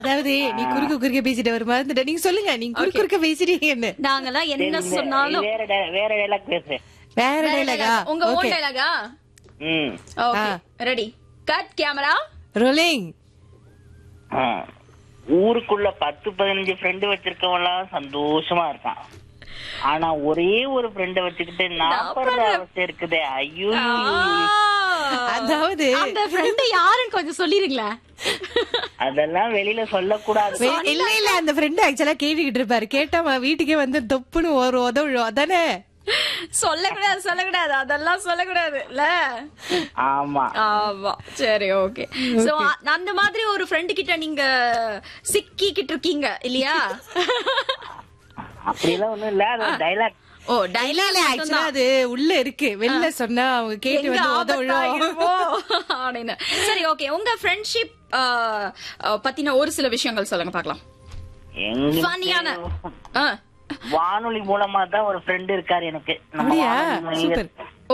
அதாவது நீ குறுக்க குறுக்க பேசிட்டு வர மறந்துட்ட நீங்க சொல்லுங்க நீங்க குறுக்க குறுக்க பேசிட்டீங்கன்னு நாங்கெல்லாம் சரி, என்ன இந்த- சொன்னாலும் வேற di- வேற டைலாக் பேசு வேற வேற டைலாகா dialogue. உங்க ஓன் ஓகே டைலாகா ம் okay ready cut camera rolling ஆ. ஊருக்குள்ள பத்து பதினஞ்சு ஃப்ரெண்டு வச்சிருக்கவன்லாம் சந்தோஷமா இருக்கான் ஆனா ஒரே ஒரு ஃப்ரெண்ட வச்சுக்கிட்டு நாற்பது அவஸ்தை இருக்குதே ஐயோ அதாவது அந்த ஃப்ரெண்ட் யாருன்னு கொஞ்சம் சொல்லிருங்களேன் அதெல்லாம் வெளியில சொல்லக்கூடாது வே- இல்ல இல்ல அந்த ஃப்ரெண்ட் ஆக்சுவலா கேட்டுக்கிட்டு இருப்பாரு கேட்டா அவன் வீட்டுக்கே வந்து தொப்புன்னு ஒரு உதவும் அதானே சொல்லக்கூடாது சொல்லக்கூடாது அதெல்லாம் சொல்லக்கூடாது இல்ல ஆமா ஆமா சரி ஓகே சோ அந்த மாதிரி ஒரு ஃப்ரெண்ட் கிட்ட நீங்க சிக்கிக்கிட்டு இருக்கீங்க இல்லையா அப்படிலாம் ஒண்ணும் இல்ல அது டைலாக் ஓ இல்ல டைலாக் இல்ல ஆக்சுவலா அது உள்ள இருக்கு வெளில சொன்னா அவங்க கேட்டு எங்க வந்து உதவும் ஆபத்தாகிருமோ அப்படின்னு சரி ஓகே உங்க ஃப்ரெண்ட்ஷிப் பத்தின ஒரு சில விஷயங்கள் சொல்லுங்க பார்க்கலாம் ஃபன்னியான எங்களுக்கு ஆ. வானொலி மூலமா தான் ஒரு ஃப்ரெண்ட் இருக்காரு எனக்கு நம்ம அப்படியா வானொலி சூப்பர் ஓ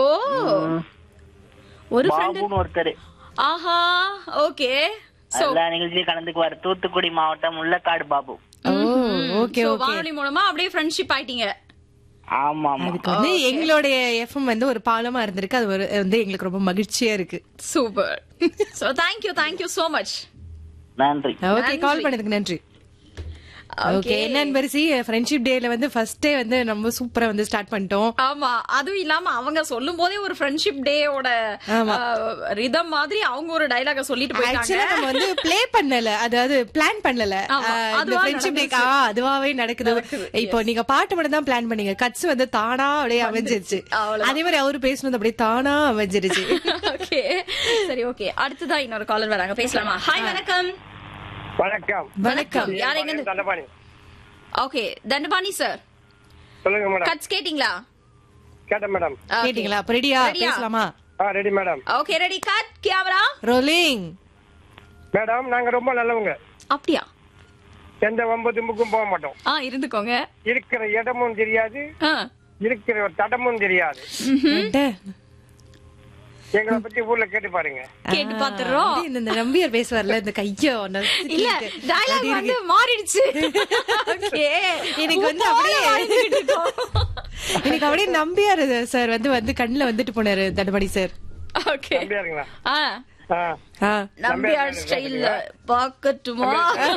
ஒரு ஃப்ரெண்ட் பாபுன்னு ஒருத்தர் ஆஹா ஓகே சோ எல்லா நிகழ்ச்சியும் கலந்துக்குவாரு தூத்துக்குடி மாவட்டம் Mullakadu Babu oh okay so okay வானொலி மூலமா அப்படியே ஃப்ரெண்ட்ஷிப் ஆயிட்டீங்க ஆமா ஆமா அதுக்கு வந்து எங்களுடைய எஃப்எம் வந்து ஒரு பாலமா இருந்திருக்கு அது ஒரு வந்து எங்களுக்கு ரொம்ப மகிழ்ச்சியா இருக்கு super so thank you thank you so much நன்றி ஓகே கால் பண்ணதுக்கு நன்றி ஓகே என்னன்னு பரிசி ஃப்ரெண்ட்ஷிப் டேல வந்து ஃபர்ஸ்ட் டே வந்து நம்ம சூப்பரா வந்து ஸ்டார்ட் பண்ணிட்டோம் ஆமா அதுவும் இல்லாம அவங்க சொல்லும் போதே ஒரு ஃப்ரெண்ட்ஷிப் டேயோட ரிதம் மாதிரி அவங்க ஒரு டைலாக சொல்லிட்டு போயிட்டாங்க ஆக்சுவலா நம்ம வந்து ப்ளே பண்ணல அதாவது பிளான் பண்ணல ஆமா, ஆஹ் இந்த அதுவா ஃப்ரெண்ட்ஷிப் டேக்கு அதுவாவே நடக்குது இப்போ நீங்க பாட்டு மட்டும் தான் பிளான் பண்ணீங்க கட்ஸ் வந்து தானா அப்படியே அமைஞ்சிருச்சு அவ்வளவுதான். அதே மாதிரி அவரு பேசுனது அப்படியே தானா அமைஞ்சிருச்சு ஓகே சரி ஓகே அடுத்ததான் இன்னொரு காலர் வராங்க பேசலாமா ஹாய் வணக்கம் வணக்கம் வணக்கம் யார் எங்க இருந்து தண்டபாணி ஓகே தண்டபாணி சார் சொல்லுங்க மேடம் கட்ஸ் கேட்டிங்களா கேட்டேன் மேடம் கேட்டீங்களா அப்ப ரெடியா ரெடியா? பேசலாமா ஆ ready madam okay ready cut camera rolling madam நாங்க ரொம்ப நல்லவங்க அப்படியா எந்த வம்பு தும்புக்கும் போக மாட்டோம் ஆ இருந்துக்கோங்க இருக்கிற இடமும் தெரியாது ஆ. இருக்கிற தடமும் தெரியாது எங்களை பத்தி ஊர்ல கேட்டு பாருங்க கேட்டு பாத்துறோம் இந்த நம்பியார் பேசுவார்ல இந்த கையோ இல்ல டயலாக் வந்து மாறிடுச்சு ஓகே எனக்கு வந்து அப்படியே எனக்கு அப்படியே நம்பியார் சார் வந்து வந்து கண்ணுல வந்துட்டு போனாரு தண்டபாணி சார் ஓகே நம்பியாருங்களா ஆ ஆ ஆ நம்பியார் ஸ்டைல்ல பாக்கட்டுமா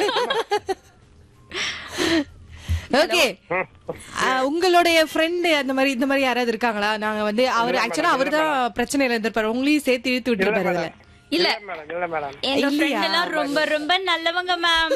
ஓகே உங்களுடைய ஃப்ரெண்ட் அந்த மாதிரி இந்த மாதிரி யாராவது இருக்காங்களா நாங்க வந்து அவர் ஆக்சுவலா அவர் தான் பிரச்சனையில இருந்திருப்பாரு உங்களையும் சேர்த்து இழுத்து விட்டுருப்பாரு அதுல இல்ல மேடம் இல்ல மேடம் எங்க இல்லையா? ஃப்ரெண்ட் எல்லாம் ரொம்ப ரொம்ப நல்லவங்க மேம்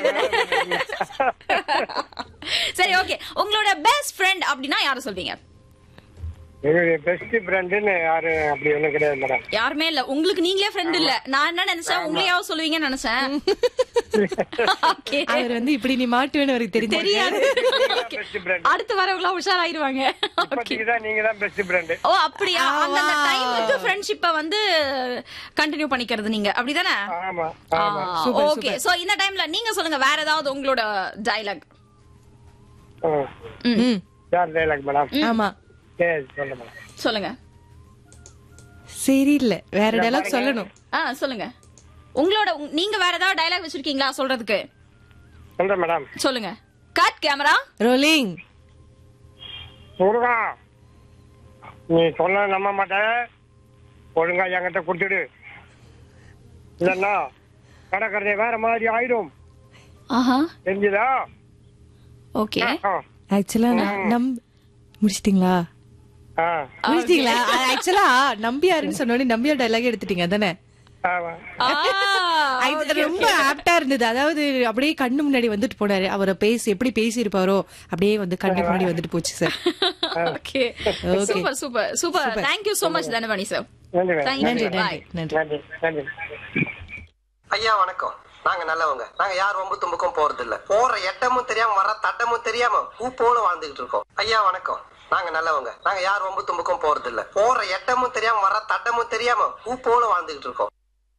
சரி ஓகே உங்களோட பெஸ்ட் ஃப்ரெண்ட் அப்படின்னா யார சொல்வீங்க எங்களுடைய பெஸ்ட் ஃப்ரெண்டுன்னு யாரு அப்படி ஒண்ணும் கிடையாது மேடம் யாருமே இல்ல உங்களுக்கு நீங்களே ஃப்ரெண்ட் இல்ல நான் என்ன நினைச்சேன் உங்களையாவது சொல்லுவீங்கன்னு நினைச்சேன் ஓகே அவர் வந்து இப்படி நீ மாட்டுவேன்னு அவருக்கு தெரிஞ்சு தெரியாது பெஸ்ட் ஃப்ரெண்ட் அடுத்து வரவங்களா உஷாராயிருவாங்க இப்போதைக்கு தான் நீங்க தான் பெஸ்ட் ஃப்ரெண்டு ஓ அப்படியா அந்த டைமுக்கு ஃப்ரெண்ட்ஷிப்பை வந்து கண்டினியூ பண்ணிக்கிறது நீங்க அப்படிதானே ஆமா ஆமா ஓகே சோ இந்த டைம்ல நீங்க சொல்லுங்க வேற ஏதாவது உங்களோட டயலாக் ம். ம், யார் டைலாக் மேடம் ஆமா சரி சொல்ல மேடம் சொல்லுங்க சரி இல்ல வேற டைலாக் சொல்லணும் ஆ சொல்லுங்க உங்களோட உங்க- நீங்க வேற ஏதாவது டயலாக் வச்சிருக்கீங்களா சொல்றதுக்கு சொல்றேன் மேடம் சொல்லுங்க கட் கேமரா ரோலிங் முருகா நீ சொன்ன நம்ப மாட்டேன் ஒழுங்கா என்கிட்ட கொடுத்துடு இல்லன்னா கடற்கரை வேற மாதிரி ஆயிடும் ஆஹா தெரிஞ்சுதா ஓகே ஆ, ஆக்சுவலா நம் முடிச்சிட்டீங்களா ஆ, முடிச்சிட்டீங்களா ஆக்சுவலா நம்பியாருன்னு சொன்னோடனே நம்பியார் டைலாக் எடுத்துட்டீங்க தானே ஆமா. அது ரொம்ப ஆப்டா இருந்தது அதாவது அப்படியே கண்ணு முன்னாடி வந்துட்டு போனாரு அவரை பேசி எப்படி பேசி இருப்பாரோ அப்படியே வந்து கண்ணு முன்னாடி வந்துட்டு போச்சு sir okay super super super thank you so much Thanapani sir நன்றி மேடம். தேங்க் நன்றி யூ நன்றி பாய் நன்றி நன்றி நன்றி ஐயா வணக்கம் நாங்க நல்லவங்க நாங்க யார் வம்பு தும்புக்கும் போறது இல்ல போற எட்டமும் தெரியாம வர தட்டமும் தெரியாம பூ போல வாழ்ந்துகிட்டு இருக்கோம் ஐயா வணக்கம் நாங்க நல்லவங்க நாங்க யார் வம்பு தும்புக்கும் போறது இல்ல போற எட்டமும் தெரியாம வர தட்டமும் தெரியாம பூ போல வாழ்ந்துகிட்டு இருக்கோம்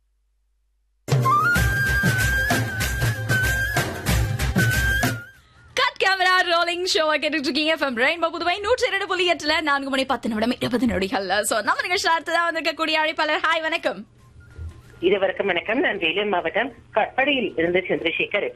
கட் கேமரா ரோலிங் ஷோ கேட்டுட்டு இருக்கீங்க எஃப்எம் ரெயின்போ புதுவை நூற்றி இரண்டு புள்ளி எட்டுல நான்கு மணி பத்து நிமிடம் இருபது நொடிகள் சோ நம்ம நிகழ்ச்சி அடுத்ததான் வந்திருக்கக்கூடிய அழைப்பாளர் ஹாய் வணக்கம் இதுவரைக்கும் வணக்கம் நான் வேலூர் மாவட்டம் கட்படியில் இருந்து சந்திரசேகர்